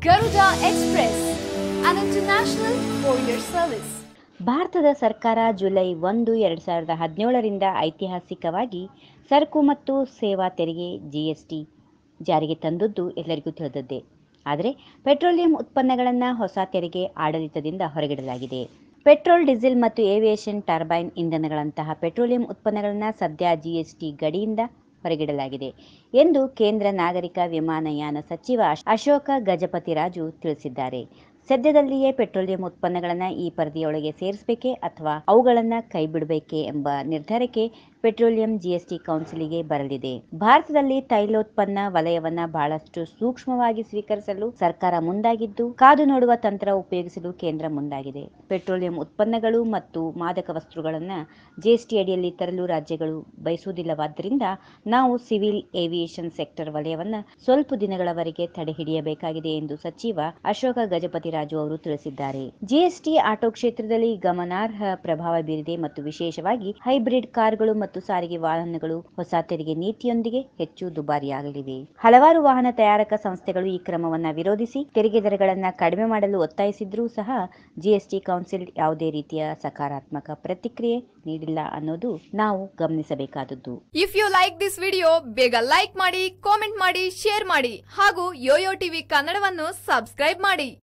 Garuda Express, an international courier service. ಭಾರತದ ಸರ್ಕಾರ July ಒಂದು ಎರಡು ಸಾವಿರದ ಹದಿನೇಳರಿಂದ ಐತಿಹಾಸಿಕವಾಗಿ ಸರಕು ಮತ್ತು ಸೇವಾ ತೆರಿಗೆ ಜಿಎಸ್ಟಿ ಜಾರಿಗೆ ತಂದದ್ದು ಎಲ್ಲರಿಗೂ ತಿಳಿದದ್ದೇ ಆದರೆ ಪೆಟ್ರೋಲಿಯಂ ಉತ್ಪನ್ನಗಳನ್ನು ಹೊಸ ತೆರಿಗೆ ಆಡಳಿತದಿಂದ ಹೊರಗಿಡಲಾಗಿದೆ ಪೆಟ್ರೋಲ್ ಡೀಸೆಲ್ ಮತ್ತು ಏವಿಯೇಷನ್ ಟರ್ಬೈನ್ ಇಂಧನಗಳಂತಹ ಪೆಟ್ರೋಲಿಯಂ ಉತ್ಪನ್ನಗಳನ್ನು ಸದ್ಯ ಜಿಎಸ್ಟಿ ಗಡಿಯಿಂದ ಹೊರಗಿಡಲಾಗಿದೆ ಎಂದು ಕೇಂದ್ರ ನಾಗರಿಕ ವಿಮಾನಯಾನ ಸಚಿವ ಅಶೋಕ ಗಜಪತಿರಾಜು ತಿಳಿಸಿದ್ದಾರೆ ಸದ್ಯದಲ್ಲಿಯೇ ಪೆಟ್ರೋಲಿಯಂ ಉತ್ಪನ್ನಗಳನ್ನು ಈ ಪರಿಧಿಯೊಳಗೆ ಸೇರಿಸಬೇಕೇ ಅಥವಾ ಅವುಗಳನ್ನು ಕೈಬಿಡಬೇಕೇ ಎಂಬ ನಿರ್ಧಾರಕ್ಕೆ ಪೆಟ್ರೋಲಿಯಂ ಜಿಎಸ್ಟಿ ಕೌನ್ಸಿಲಿಗೆ ಬರಲಿದೆ ಭಾರತದಲ್ಲಿ ತೈಲೋತ್ಪನ್ನ ವಲಯವನ್ನ ಬಹಳಷ್ಟು ಸೂಕ್ಷ್ಮವಾಗಿ ಸ್ವೀಕರಿಸಲು ಸರ್ಕಾರ ಮುಂದಾಗಿದ್ದು ಕಾದು ನೋಡುವ ತಂತ್ರ ಉಪಯೋಗಿಸಲು ಕೇಂದ್ರ ಮುಂದಾಗಿದೆ ಪೆಟ್ರೋಲಿಯಂ ಉತ್ಪನ್ನಗಳು ಮತ್ತು ಮಾದಕ ವಸ್ತುಗಳನ್ನು ಜಿಎಸ್ಟಿ ಅಡಿಯಲ್ಲಿ ತರಲು ರಾಜ್ಯಗಳು ಬಯಸುವುದಿಲ್ಲವಾದ್ದರಿಂದ ನಾವು ಸಿವಿಲ್ ಏವಿಯೇಷನ್ ಸೆಕ್ಟರ್ ವಲಯವನ್ನ ಸ್ವಲ್ಪ ದಿನಗಳವರೆಗೆ ತಡೆ ಹಿಡಿಯಬೇಕಾಗಿದೆ ಎಂದು ಸಚಿವ ಅಶೋಕ ಗಜಪತಿರಾಜು ಅವರು ತಿಳಿಸಿದ್ದಾರೆ ಜಿಎಸ್ಟಿ ಆಟೋ ಕ್ಷೇತ್ರದಲ್ಲಿ ಗಮನಾರ್ಹ ಪ್ರಭಾವ ಬೀರಿದೆ ಮತ್ತು ವಿಶೇಷವಾಗಿ ಹೈಬ್ರಿಡ್ ಕಾರ್ಗಳು ಮತ್ತು ಸಾರಿಗೆ ವಾಹನಗಳು ಹೊಸ ತೆರಿಗೆ ನೀತಿಯೊಂದಿಗೆ ಹೆಚ್ಚು ದುಬಾರಿಯಾಗಲಿವೆ ಹಲವಾರು ವಾಹನ ತಯಾರಕ ಸಂಸ್ಥೆಗಳು ಈ ಕ್ರಮವನ್ನ ವಿರೋಧಿಸಿ ತೆರಿಗೆ ದರಗಳನ್ನು ಕಡಿಮೆ ಮಾಡಲು ಒತ್ತಾಯಿಸಿದ್ರೂ ಸಹ ಜಿಎಸ್ಟಿ ಕೌನ್ಸಿಲ್ ಯಾವುದೇ ರೀತಿಯ ಸಕಾರಾತ್ಮಕ ಪ್ರತಿಕ್ರಿಯೆ ನೀಡಿಲ್ಲ ಅನ್ನೋದು ನಾವು ಗಮನಿಸಬೇಕಾದದ್ದು if you like this video ಬೇಗ ಲೈಕ್ ಮಾಡಿ ಕಾಮೆಂಟ್ ಮಾಡಿ ಶೇರ್ ಮಾಡಿ ಹಾಗೂ ಯೋಯೋ ಟಿವಿ ಕನ್ನಡವನ್ನು ಸಬ್ಸ್ಕ್ರೈಬ್ ಮಾಡಿ